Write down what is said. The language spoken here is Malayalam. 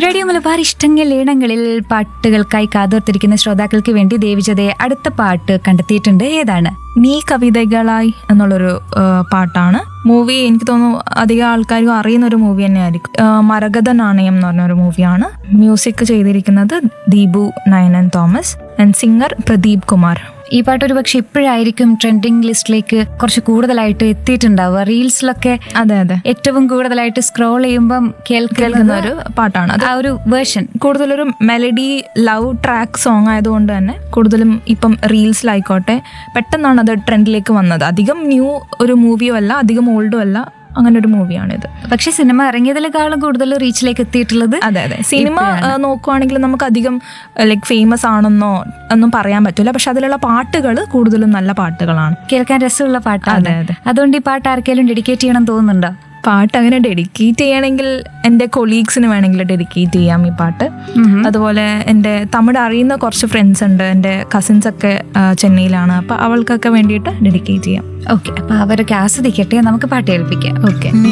റേഡിയോ മലബാർ ഇഷ്ടങ്ങൾ ഈണങ്ങളിൽ പാട്ടുകൾക്കായി കാതോർത്തിരിക്കുന്ന ശ്രോതാക്കൾക്ക് വേണ്ടി ദേവിജതയെ അടുത്ത പാട്ട് കണ്ടെത്തിയിട്ടുണ്ട് ഏതാണ് നീ കവിതകളായി എന്നുള്ളൊരു ആ, പാട്ടാണ് മൂവി എനിക്ക് തോന്നുന്നു അധികം ആൾക്കാരും അറിയുന്ന ഒരു മൂവി തന്നെയായിരിക്കും ആ, മരകത നാണയം എന്ന് പറഞ്ഞ ഒരു മൂവിയാണ് മ്യൂസിക് ചെയ്തിരിക്കുന്നത് ദീപു നയനൻ തോമസ് ആൻഡ് സിംഗർ പ്രദീപ് കുമാർ ഈ പാട്ട് ഒരു പക്ഷെ ഇപ്പോഴായിരിക്കും ട്രെൻഡിങ് ലിസ്റ്റിലേക്ക് കുറച്ച് കൂടുതലായിട്ട് എത്തിയിട്ടുണ്ടാവുക റീൽസിലൊക്കെ അതെ അതെ ഏറ്റവും കൂടുതലായിട്ട് സ്ക്രോൾ ചെയ്യുമ്പം കേൾക്കുന്ന കേൾക്കുന്ന ഒരു പാട്ടാണ് അത് ആ ഒരു വേർഷൻ കൂടുതലൊരു മെലഡി ലവ് ട്രാക്ക് സോങ് ആയതുകൊണ്ട് തന്നെ കൂടുതലും ഇപ്പം റീൽസിലായിക്കോട്ടെ പെട്ടെന്നാണ് അത് ട്രെൻഡിലേക്ക് വന്നത് അധികം ന്യൂ ഒരു മൂവിയോ അല്ല അധികം ഓൾഡും അല്ല അങ്ങനെ ഒരു മൂവിയാണിത് പക്ഷെ സിനിമ ഇറങ്ങിയതിനേക്കാളും കൂടുതൽ റീച്ചിലേക്ക് എത്തിയിട്ടുള്ളത് അതെ അതെ സിനിമ നോക്കുവാണെങ്കിൽ നമുക്ക് അധികം ലൈക്ക് ഫേമസ് ആണെന്നോ ഒന്നും പറയാൻ പറ്റില്ല പക്ഷെ അതിലുള്ള പാട്ടുകൾ കൂടുതലും നല്ല പാട്ടുകളാണ് കേൾക്കാൻ രസമുള്ള പാട്ടാണ് അതെ, അതെ. അതുകൊണ്ട് ഈ പാട്ട് ആർക്കെങ്കിലും ഡെഡിക്കേറ്റ് ചെയ്യണം തോന്നുന്നുണ്ടോ പാട്ട് അങ്ങനെ ഡെഡിക്കേറ്റ് ചെയ്യണമെങ്കിൽ എൻ്റെ കൊളീഗ്സിന് വേണമെങ്കിൽ ഡെഡിക്കേറ്റ് ചെയ്യാം ഈ പാട്ട് അതുപോലെ എൻ്റെ തമിഴ് അറിയുന്ന കുറച്ച് ഫ്രണ്ട്സ് ഉണ്ട് എൻ്റെ കസിൻസ് ഒക്കെ ആ, ചെന്നൈയിലാണ് അപ്പോൾ അവൾക്കൊക്കെ വേണ്ടിയിട്ട് ഡെഡിക്കേറ്റ് ചെയ്യാം ഓക്കെ അപ്പൊ അവരൊക്കെ ആസ്വദിക്കട്ടെ നമുക്ക് പാട്ട് കേൾപ്പിക്കാം ഓക്കെ